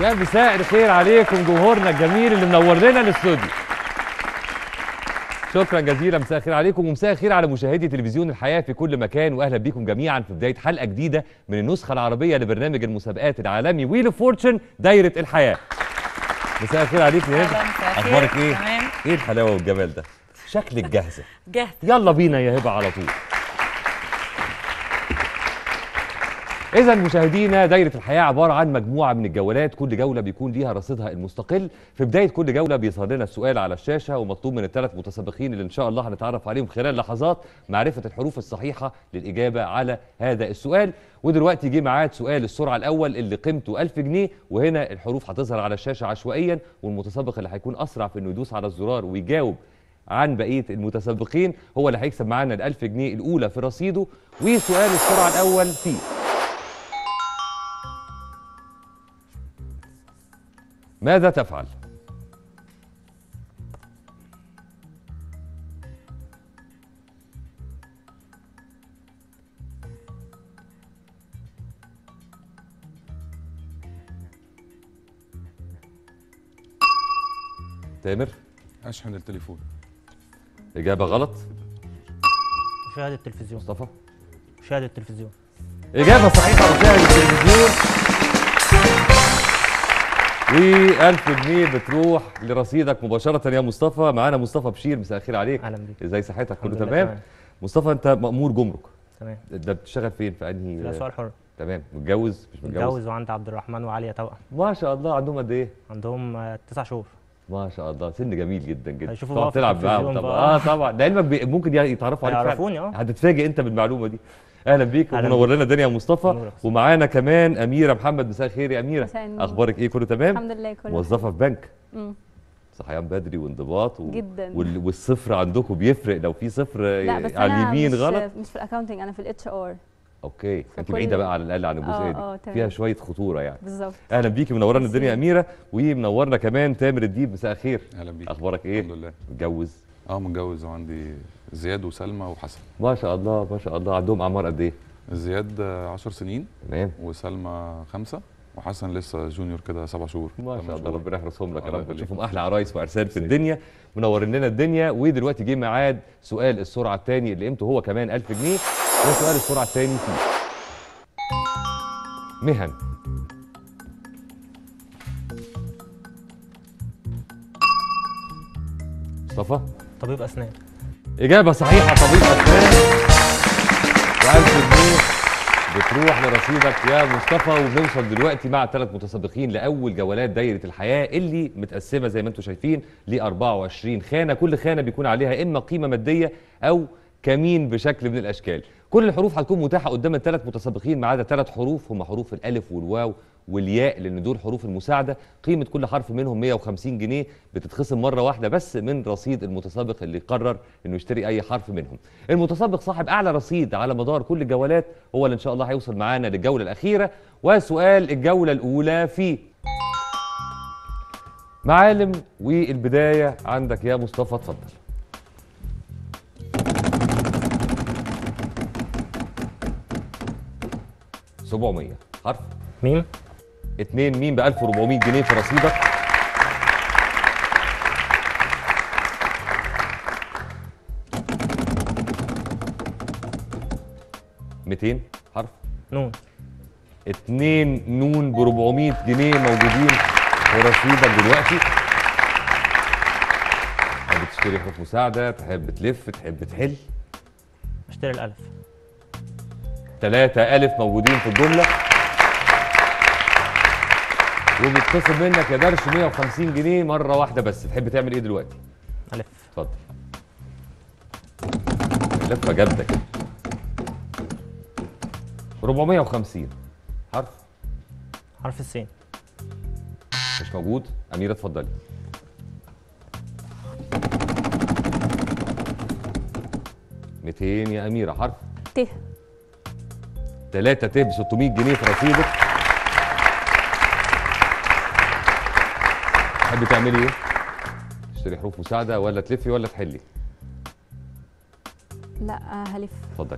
يا مساء الخير عليكم جمهورنا الجميل اللي منور لنا الاستوديو شكرا جزيلا مساء الخير عليكم ومساء الخير على مشاهدي تلفزيون الحياه في كل مكان واهلا بكم جميعا في بدايه حلقه جديده من النسخه العربيه لبرنامج المسابقات العالمي ويل اوف فورتشن دايره الحياه مساء الخير عليك يا أهلاً، هبه مساء الخير. اخبارك ايه تمام. ايه الحلاوه والجمال ده شكلك جاهزه جاهز يلا بينا يا هبه على طول إذا مشاهدينا دايرة الحياة عبارة عن مجموعة من الجولات كل جولة بيكون ليها رصيدها المستقل في بداية كل جولة بيظهر لنا السؤال على الشاشة ومطلوب من الثلاث متسابقين اللي إن شاء الله هنتعرف عليهم خلال لحظات معرفة الحروف الصحيحة للإجابة على هذا السؤال ودلوقتي جه ميعاد سؤال السرعة الأول اللي قيمته 1000 جنيه وهنا الحروف هتظهر على الشاشة عشوائيا والمتسابق اللي هيكون أسرع في إنه يدوس على الزرار ويجاوب عن بقيه المتسابقين هو اللي هيكسب معانا ال 1000 جنيه الاولى في رصيده وسؤال السرعه الاول فيه ماذا تفعل؟ تامر اشحن التليفون إجابة غلط مشاهد التلفزيون مصطفى مشاهد التلفزيون إجابة صحيحة مشاهد التلفزيون و1000 جنيه بتروح لرصيدك مباشرة يا مصطفى معانا مصطفى بشير مساء الخير عليك اهلا بيك ازاي صحتك كله الحمد لله تمام تمام. مصطفى انت مأمور جمرك تمام ده بتشتغل فين في لا انهي سؤال حر تمام متجوز مش متجوز متجوز وعندي عبد الرحمن وعليا توأم ما شاء الله عندهم قد ايه عندهم آه، تسع شهور ما شاء الله سن جميل جدا جدا هيشوفوا تقعد بقى في تلعب معاهم التلفزيون طبعا بقى. اه طبعا لعلمك بي- ممكن يتعرفوا عليك فعلا. هيعرفوني اه هتتفاجئ انت بالمعلومه دي اهلا بيك أهلاً ومنور لنا الدنيا يا مصطفى نورك. ومعانا كمان اميره محمد مساء الخير يا اميره مساء النور. اخبارك ايه كله تمام الحمد لله كله موظفه في بنك مم. صحيان بدري وانضباط و... جداً. وال... والصفر عندكم بيفرق لو في صفر لا بس على انا اليمين مش غلط مش في الاكونتنج انا في الاتش ار اوكي انت فكل- بعيده بقى على الاقل عن الجزئيه آه، دي آه، تمام. فيها شويه خطوره يعني بالظبط اهلا بيكي منورانا ميرسي. الدنيا يا اميره ومنورنا كمان تامر الديب مساء الخير اهلا بيك اخبارك ايه الحمد لله متجوز اه متجوز وعندي زياد وسلمى وحسن ما شاء الله ما شاء الله عندهم اعمار قد ايه زياد 10 سنين تمام وسلمى خمسة وحسن لسه جونيور كده سبع شهور ما تمن شاء الله شهور. ربنا يحرسهم لك يا الله رب يخليك. تشوفهم احلى عرايس وارسال في ميرسي. الدنيا منورين لنا الدنيا ودلوقتي جه ميعاد سؤال السرعه الثاني اللي قيمته هو كمان 1000 جنيه وسؤال السرعه الثاني فيه مهن مصطفى طبيب اسنان إجابة صحيحة طبيب أسنان و1000 جنيه بتروح لرصيدك يا مصطفى وبنوصل دلوقتي مع ثلاث متسابقين لأول جولات دايرة الحياة اللي متقسمة زي ما انتم شايفين ل 24 خانة كل خانة بيكون عليها إما قيمة مادية أو كمين بشكل من الأشكال كل الحروف هتكون متاحة قدام الثلاث متسابقين ما عدا ثلاث حروف هم حروف الألف والواو والياء لان دول حروف المساعده قيمه كل حرف منهم 150 جنيه بتتخصم مره واحده بس من رصيد المتسابق اللي قرر انه يشتري اي حرف منهم المتسابق صاحب اعلى رصيد على مدار كل الجولات هو اللي ان شاء الله هيوصل معانا للجوله الاخيره وسؤال الجوله الاولى في معالم والبدايه عندك يا مصطفى اتفضل سبعمية حرف ميم اتنين مين ب 1400 جنيه في رصيدك ميتين حرف نون اتنين نون ب 400 جنيه موجودين في رصيدك دلوقتي تحب تشتري حروف مساعدة تحب تلف تحب تحل اشتري الالف تلاتة ألف موجودين في الجملة وبيتخصم منك يا درش 150 جنيه مرة واحدة بس تحب تعمل ايه دلوقتي؟ الف اتفضل لفة جامدة كده 450 حرف حرف السين مش موجود أميرة اتفضلي ميتين يا أميرة حرف ت تلاتة ت ب 600 جنيه في رصيدك تحبي تعملي ايه؟ تشتري حروف مساعدة ولا تلفي ولا تحلي؟ لا آه، هلف اتفضلي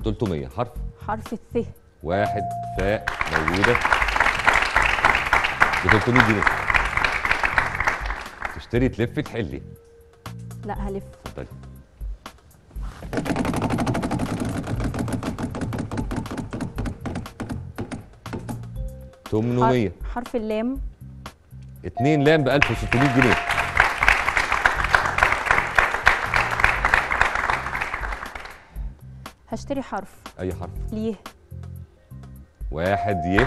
300 حرف حرف الث واحد فاء موجودة ب 300 جنيه تشتري تلف تحلي لا هلف اتفضلي تمنمية حرف, حرف اللام اتنين لام ب 1600 جنيه هشتري حرف أي حرف ليه واحد ي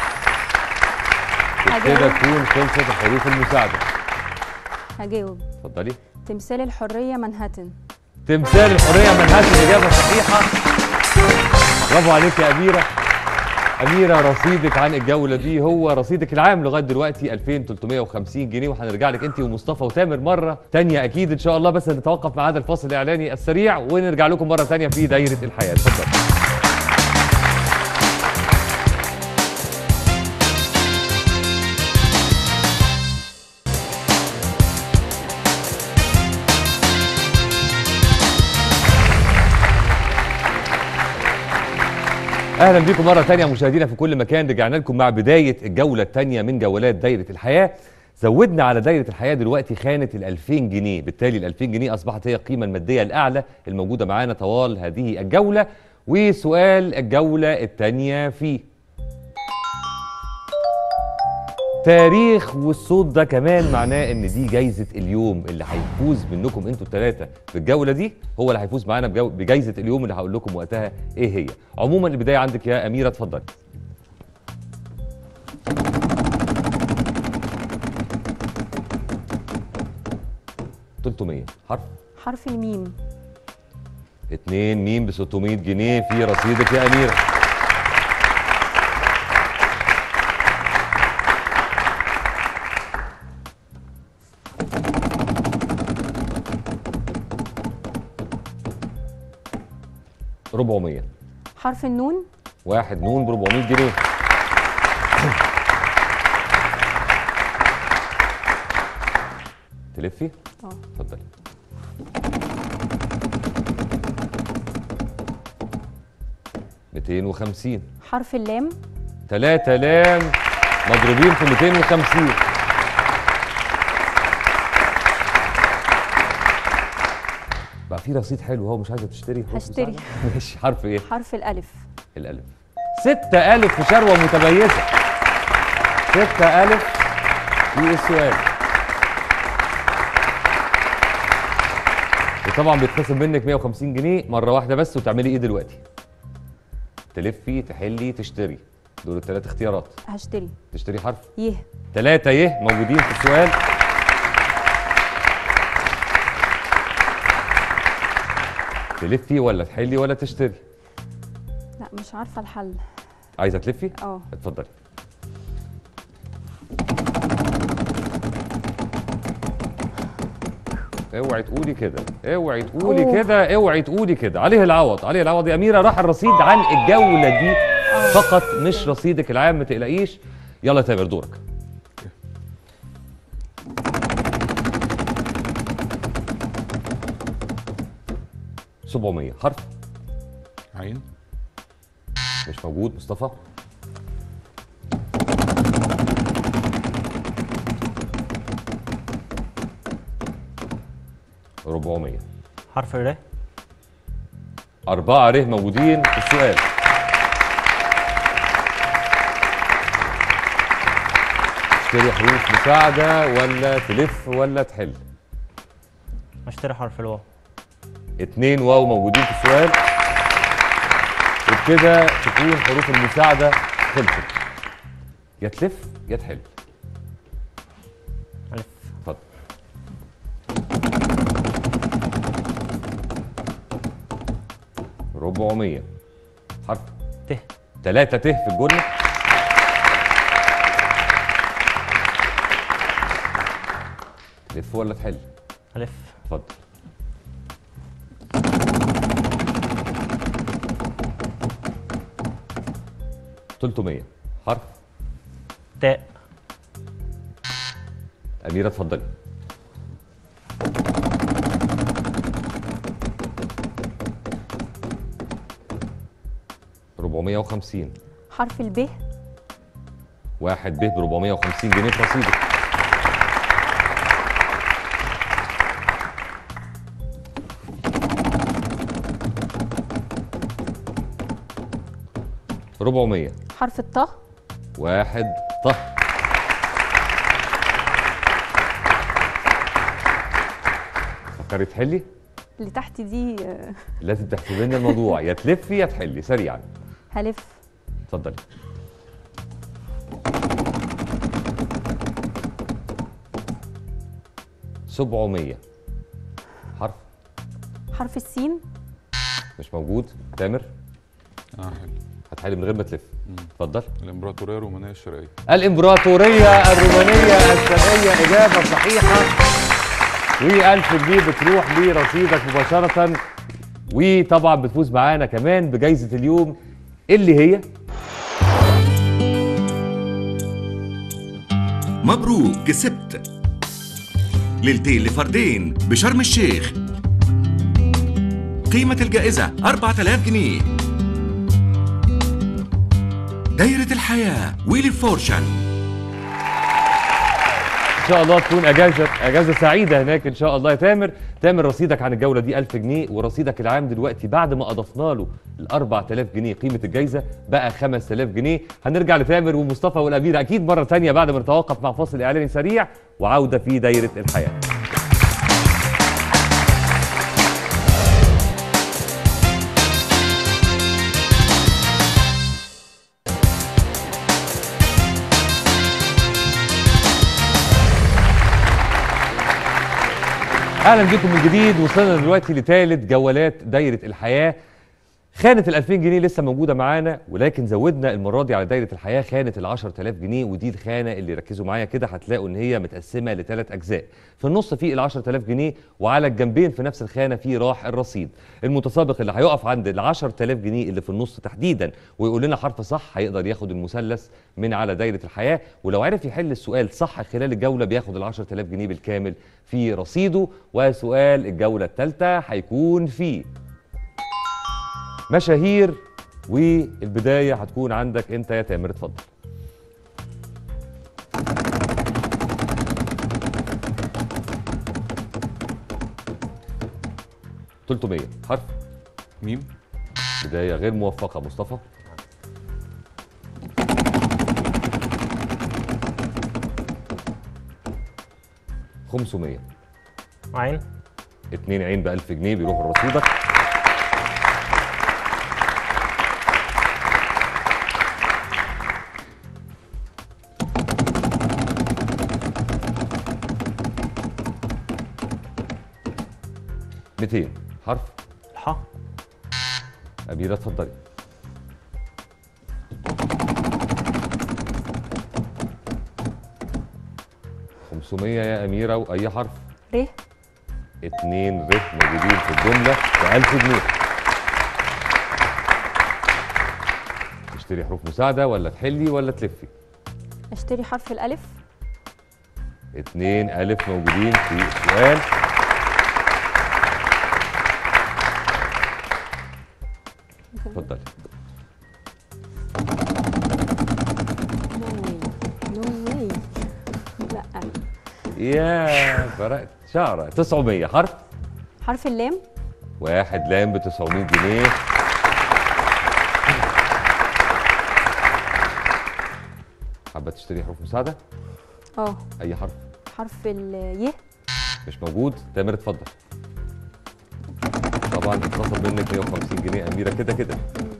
هجاوب. كده تكون خلصت الحروف المساعدة هجاوب اتفضلي تمثال الحرية منهاتن تمثال الحرية منهاش الإجابة صحيحة برافو عليك يا أميرة أميرة رصيدك عن الجولة دي هو رصيدك العام لغاية دلوقتي 2350 جنيه وهنرجع لك أنت ومصطفى وتامر مرة تانية أكيد إن شاء الله بس نتوقف مع هذا الفاصل الإعلاني السريع ونرجع لكم مرة تانية في دايرة الحياة اتفضل اهلا بيكم مره تانية مشاهدينا في كل مكان رجعنا لكم مع بدايه الجوله الثانيه من جولات دايره الحياه زودنا على دايره الحياه دلوقتي خانه ال 2000 جنيه بالتالي ال 2000 جنيه اصبحت هي القيمه الماديه الاعلى الموجوده معانا طوال هذه الجوله وسؤال الجوله الثانيه فيه تاريخ والصوت ده كمان معناه ان دي جايزه اليوم اللي هيفوز منكم انتوا الثلاثه في الجوله دي هو اللي هيفوز معانا بجو- بجايزه اليوم اللي هقول لكم وقتها ايه هي عموما البدايه عندك يا اميره اتفضلي تلتمية حرف حرف الميم اتنين ميم ب 600 جنيه في رصيدك يا اميره ربعمية حرف النون واحد نون ب 400 جنيه تلفي؟ اه اتفضلي ميتين وخمسين حرف اللام تلاتة لام مضروبين في 250 بقى في رصيد حلو هو مش عايزه تشتري حروف هشتري. مساعدة؟ ماشي حرف ايه؟ حرف الألف الألف ستة ألف في شروة متميزة ستة ألف في السؤال وطبعا بيتخصم منك 150 جنيه مرة واحدة بس وتعملي ايه دلوقتي؟ تلفي تحلي تشتري دول الثلاث اختيارات هشتري تشتري حرف يه ثلاثة يه موجودين في السؤال تلفي ولا تحلي ولا تشتري لا مش عارفة الحل عايزة تلفي؟ اه اتفضلي اوعي تقولي كده اوعي تقولي أوه. كده اوعي تقولي كده عليه العوض عليه العوض يا اميره راح الرصيد عن الجوله دي فقط مش رصيدك العام ما تقلقيش يلا يا تامر دورك سبعمية حرف عين مش موجود مصطفى ربعمية حرف الر أربعة ره موجودين في السؤال تشتري حروف مساعدة ولا تلف ولا تحل اشتري حرف الواو اتنين واو موجودين في السؤال وبكده تكون حروف المساعدة خلصت يا تلف يا تحل ألف اتفضل ربعمية حرف ت تلاتة ت في الجملة تلف ولا تحل ألف اتفضل تلتمية حرف تاء أميرة اتفضلي 450 حرف الب واحد ب ب 450 جنيه في رصيدك ربعمية حرف الطه واحد طه فكري تحلي اللي تحت دي آه، لازم تحسبي لنا الموضوع يا تلفي يا تحلي سريعا هلف اتفضلي سبعمية حرف حرف السين مش موجود تامر اه حلو هتحلي من غير ما تلف اتفضل الامبراطوريه الرومانيه الشرقيه الإمبراطورية الرومانية الشرقية إجابة صحيحة و1000 جنيه بتروح لرصيدك مباشرة وطبعا بتفوز معانا كمان بجائزة اليوم اللي هي مبروك كسبت ليلتين لفردين بشرم الشيخ قيمة الجائزة 4000 جنيه دايرة الحياة ويلي فورشن ان شاء الله تكون اجازه اجازه سعيده هناك ان شاء الله يا تامر تامر رصيدك عن الجوله دي 1000 جنيه ورصيدك العام دلوقتي بعد ما اضفنا له ال 4000 جنيه قيمه الجائزه بقى 5000 جنيه هنرجع لتامر ومصطفى والامير اكيد مره ثانيه بعد ما نتوقف مع فاصل اعلاني سريع وعوده في دايره الحياه اهلا بكم من جديد وصلنا دلوقتي لثالث جولات دايره الحياه خانه ال 2000 جنيه لسه موجوده معانا ولكن زودنا المره دي على دايره الحياه خانه ال 10000 جنيه ودي الخانه اللي ركزوا معايا كده هتلاقوا ان هي متقسمه لثلاث اجزاء في النص في ال 10000 جنيه وعلى الجنبين في نفس الخانه في راح الرصيد المتسابق اللي هيقف عند ال 10000 جنيه اللي في النص تحديدا ويقول لنا حرف صح هيقدر ياخد المثلث من على دايره الحياه ولو عرف يحل السؤال صح خلال الجوله بياخد ال 10000 جنيه بالكامل في رصيده وسؤال الجوله الثالثه هيكون فيه مشاهير والبدايه هتكون عندك انت يا تامر اتفضل تلتمية حرف ميم بداية غير موفقة مصطفى خمسمية عين اتنين عين بألف جنيه بيروحوا لرصيدك ميتين حرف الحاء أميرة اتفضلي خمسمية يا أميرة وأي حرف ر اتنين ر موجودين في الجملة بألف جنيه تشتري حروف مساعدة ولا تحلي ولا تلفي اشتري حرف الالف اتنين ألف موجودين في السؤال اتفضلي نو واي لا يا فرقت شعرة 900 حرف حرف اللام واحد لام ب 900 جنيه حابة تشتري حروف مساعدة؟ اه أي حرف حرف الي مش موجود تامر اتفضل طبعا اتخصم منك 150 جنيه أميرة كده كده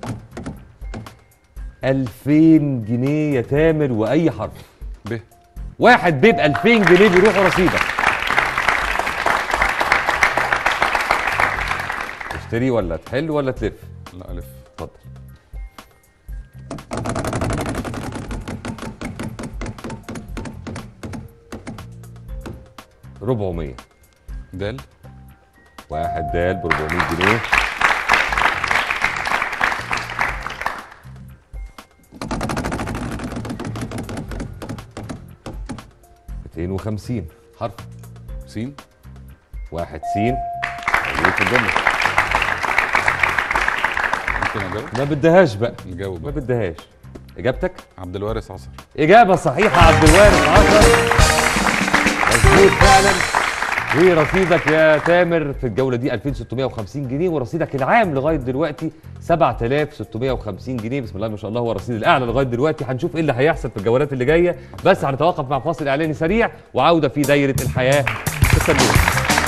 2000 جنيه يا تامر وأي حرف ب واحد بيب 2000 جنيه بيروحوا رصيدك تشتري ولا تحل ولا تلف لا الف اتفضل ربعمية دال واحد دال ب 400 جنيه ميتين وخمسين حرف سين واحد سين موجود في الجملة ممكن اجاوب ما بدهاش بقى نجاوب ما بقى. بدهاش اجابتك عبد الوارث عصر إجابة صحيحة عبد الوارث عصر مظبوط فعلا ورصيدك يا تامر في الجولة دي 2650 جنيه ورصيدك العام لغاية دلوقتي 7650 جنيه بسم الله ما شاء الله هو الرصيد الأعلى لغاية دلوقتي هنشوف إيه اللي هيحصل في الجولات اللي جاية بس هنتوقف مع فاصل إعلاني سريع وعودة في دايرة الحياة استنونا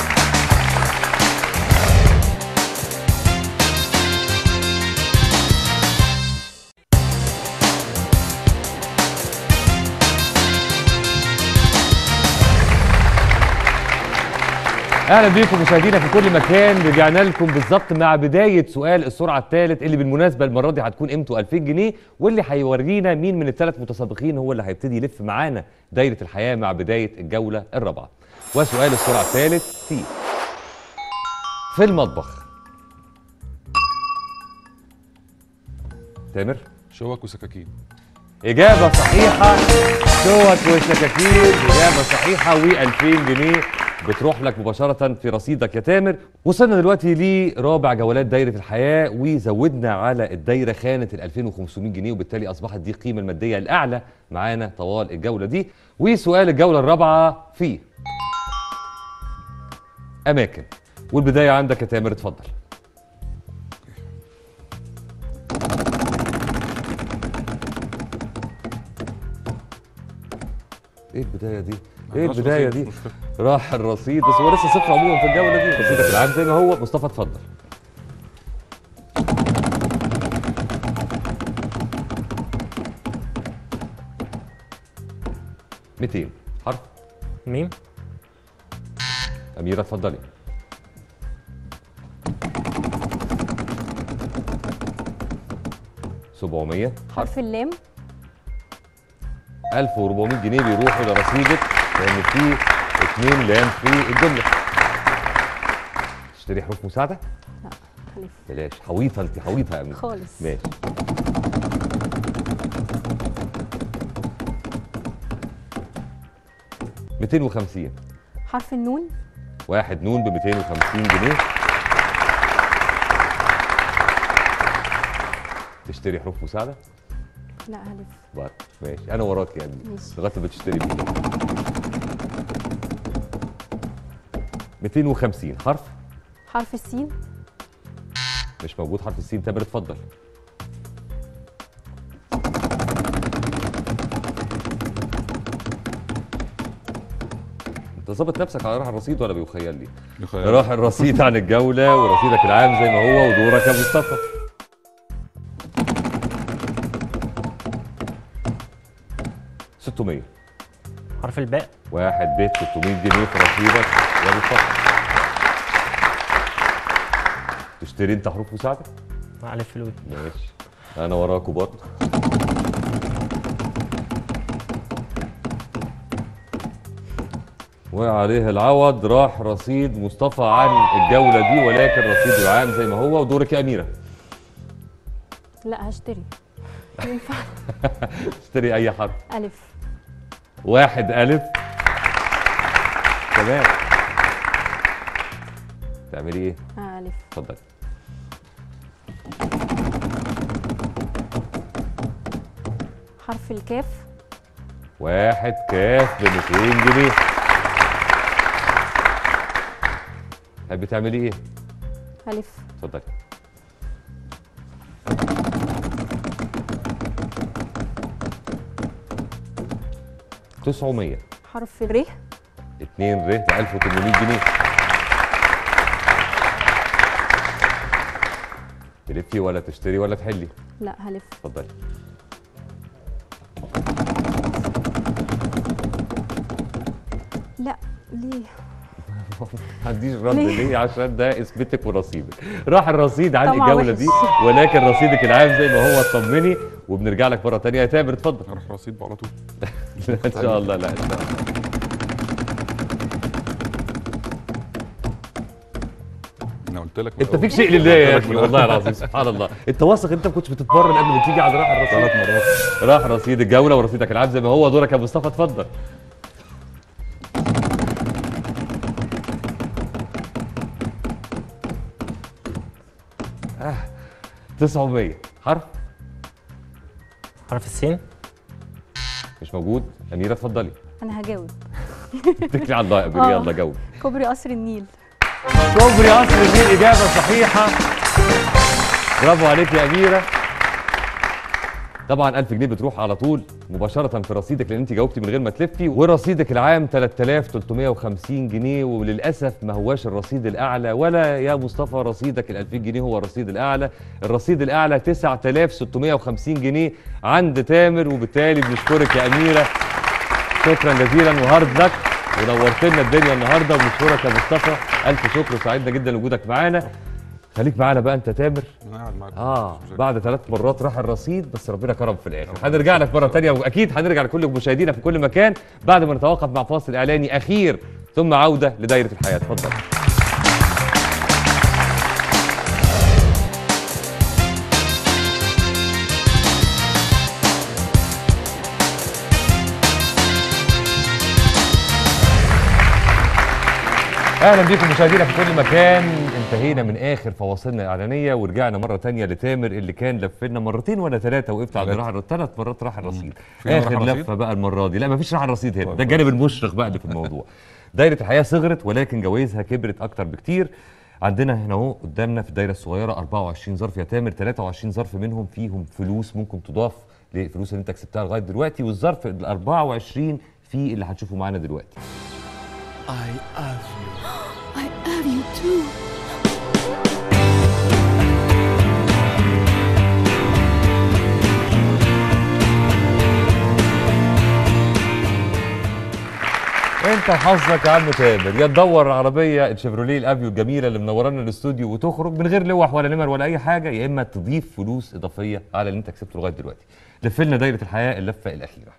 اهلا بيكم مشاهدينا في كل مكان رجعنا لكم بالظبط مع بدايه سؤال السرعه الثالث اللي بالمناسبه المره دي هتكون قيمته 2000 جنيه واللي هيورينا مين من الثلاث متسابقين هو اللي هيبتدي يلف معانا دايره الحياه مع بدايه الجوله الرابعه وسؤال السرعه الثالث فيه في المطبخ تامر شوك وسكاكين إجابة صحيحة شوك وسكاكين إجابة صحيحة و2000 جنيه بتروح لك مباشرة في رصيدك يا تامر وصلنا دلوقتي لرابع جولات دايرة الحياة وزودنا على الدايرة خانة ال 2500 جنيه وبالتالي أصبحت دي القيمة المادية الأعلى معانا طوال الجولة دي وسؤال الجولة الرابعة فيه أماكن والبداية عندك يا تامر اتفضل ايه البداية دي؟ ايه خلاص البداية رصيد، دي؟ مش مشكلة. راح الرصيد بس هو لسه صفر عموما في الجولة دي رصيدك العام زي ما هو مصطفى اتفضل ميتين حرف ميم أميرة اتفضلي سبعمية حرف اللام 1400 جنيه بيروحوا لرصيدك لان في اتنين لام في الجمله تشتري حروف مساعده لا خليف بلاش حويطه انت حويطه يا امين خالص ماشي ميتين وخمسين حرف النون واحد نون ب 250 جنيه تشتري حروف مساعده لا هلف بقى ماشي انا وراك يا ابني ماشي. لغايه ما بتشتري بيه 250 حرف حرف السين مش موجود حرف السين تامر اتفضل انت ظابط نفسك على راح الرصيد ولا بيخيل لي؟ يخيل. راح الرصيد عن الجولة ورصيدك العام زي ما هو ودورك يا مصطفى ستمية حرف الباء واحد بيت 600 جنيه في رصيدك يا مصطفى تشتري انت حروف مساعدة؟ ألف في الود ماشي انا وراكوا برضه وعليه العوض راح رصيد مصطفى عن الجولة دي ولكن رصيده العام زي ما هو ودورك يا أميرة لا هشتري ينفع اشتري أي حرف ألف واحد ألف تمام تعملي إيه؟ آه، ألف اتفضلي حرف الكاف واحد كاف ب 200 جنيه تحبي تعملي إيه؟ ألف اتفضلي تسعمية حرف الر اتنين ر ب 1800 جنيه تلفي ولا تشتري ولا تحلي لا هلف اتفضلي لا ليه ما عنديش رد ليه؟ ليه عشان ده اسمتك ورصيدك راح الرصيد عن طبعا الجوله وحش. دي ولكن رصيدك العام زي ما هو اطمني وبنرجع لك مره تانية يا تامر اتفضل هروح رصيد بقى على طول ان شاء الله لا ان شاء الله انا قلت لك من انت الأول. فيك شيء لله يا قلت لك اخي من والله الأول. العظيم سبحان الله انت واثق انت ما كنتش بتتمرن قبل ما تيجي على راح الرصيد ثلاث مرات راح رصيد الجوله ورصيدك العام زي ما هو دورك يا مصطفى اتفضل آه. 900 حرف حرف السين مش موجود اميره اتفضلي انا هجاوب اتكلي على الله يا اميره آه. يلا جاوب كوبري قصر النيل كوبري قصر النيل اجابه صحيحه برافو عليك يا اميره طبعا 1000 جنيه بتروح على طول مباشره في رصيدك لان انت جاوبتي من غير ما تلفي ورصيدك العام 3350 جنيه وللاسف ما هواش الرصيد الاعلى ولا يا مصطفى رصيدك ال 2000 جنيه هو الرصيد الاعلى الرصيد الاعلى 9650 جنيه عند تامر وبالتالي بنشكرك يا اميره شكرا جزيلا وهارد لك ونورت لنا الدنيا النهارده وبنشكرك يا مصطفى الف شكر وسعدنا جدا وجودك معانا خليك معانا بقى انت تامر انا قاعد معاك اه مش مشاكل. بعد ثلاث مرات راح الرصيد بس ربنا كرم في الاخر هنرجع لك مره تانية واكيد هنرجع لكل مشاهدينا في كل مكان بعد ما نتوقف مع فاصل اعلاني اخير ثم عوده لدايره الحياه اتفضل اهلا بيكم مشاهدينا في كل مكان انتهينا من اخر فواصلنا الاعلانيه ورجعنا مره تانية لتامر اللي كان لف لنا مرتين ولا ثلاثه وقفت عند ثلاثة. راح الرصيد ثلاث مرات راح الرصيد في مرة اخر راح الرصيد؟ لفه بقى المره دي لا مفيش راح الرصيد هنا طيب ده الجانب المشرق بقى اللي في الموضوع دايره الحياه صغرت ولكن جوائزها كبرت اكتر بكتير عندنا هنا اهو قدامنا في الدايره الصغيره 24 ظرف يا تامر 23 ظرف منهم فيهم فلوس ممكن تضاف للفلوس اللي انت كسبتها لغايه دلوقتي والظرف ال 24 فيه اللي هتشوفه معانا دلوقتي I love you too. انت وحظك يا عم تامر يا تدور العربيه الشيفروليه الابيو الجميله اللي منورانا الاستوديو وتخرج من غير لوح ولا نمر ولا اي حاجه يا اما تضيف فلوس اضافيه على اللي انت كسبته لغايه دلوقتي لف لنا دايره الحياه اللفه الاخيره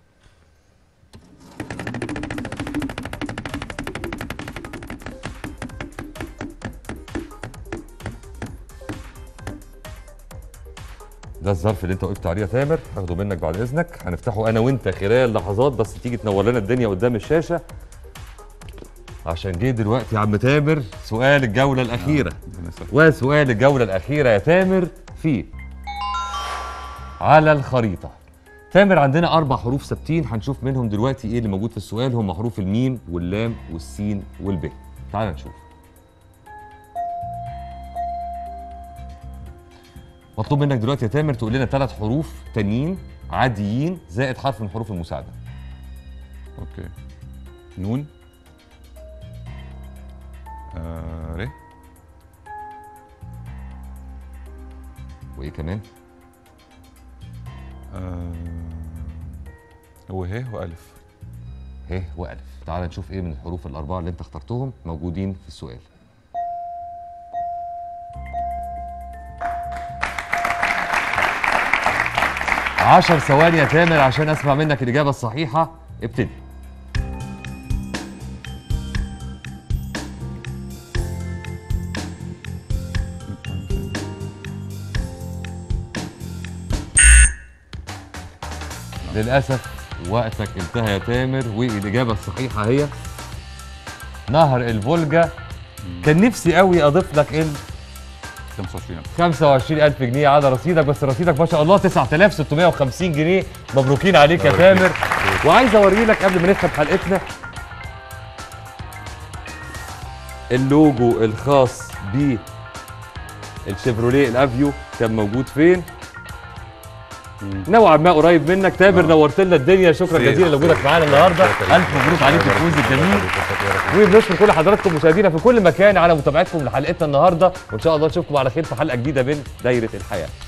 ده الظرف اللي انت وقفت عليه يا تامر هاخده منك بعد اذنك هنفتحه انا وانت خلال لحظات بس تيجي تنور لنا الدنيا قدام الشاشه عشان جه دلوقتي يا عم تامر سؤال الجوله الاخيره ربنا يسهل. وسؤال الجوله الاخيره يا تامر في على الخريطه تامر عندنا اربع حروف ثابتين هنشوف منهم دلوقتي ايه اللي موجود في السؤال هم حروف الميم واللام والسين والب تعال نشوف مطلوب منك دلوقتي يا تامر تقول لنا ثلاث حروف تانيين عاديين زائد حرف من حروف المساعده اوكي نون آه ر وايه كمان آه وه والف ه والف تعال نشوف ايه من الحروف الاربعه اللي انت اخترتهم موجودين في السؤال عشر ثواني يا تامر عشان اسمع منك الاجابه الصحيحه ابتدي للاسف وقتك انتهى يا تامر والاجابه الصحيحه هي نهر الفولجا كان نفسي قوي اضيف لك ال 25 25000 جنيه على رصيدك بس رصيدك ما شاء الله 9650 جنيه مبروكين عليك يا تامر وعايز اوري لك قبل ما نختم حلقتنا اللوجو الخاص ب الشيفروليه الافيو كان موجود فين نوعا ما قريب منك تامر نورت لنا الدنيا شكرا خير، جزيلا لوجودك خير. معانا النهارده الف مبروك عليك الفوز الجميل وبنشكر كل حضراتكم مشاهدينا في كل مكان على متابعتكم لحلقتنا النهارده وان شاء الله نشوفكم على خير في حلقه جديده من دايره الحياه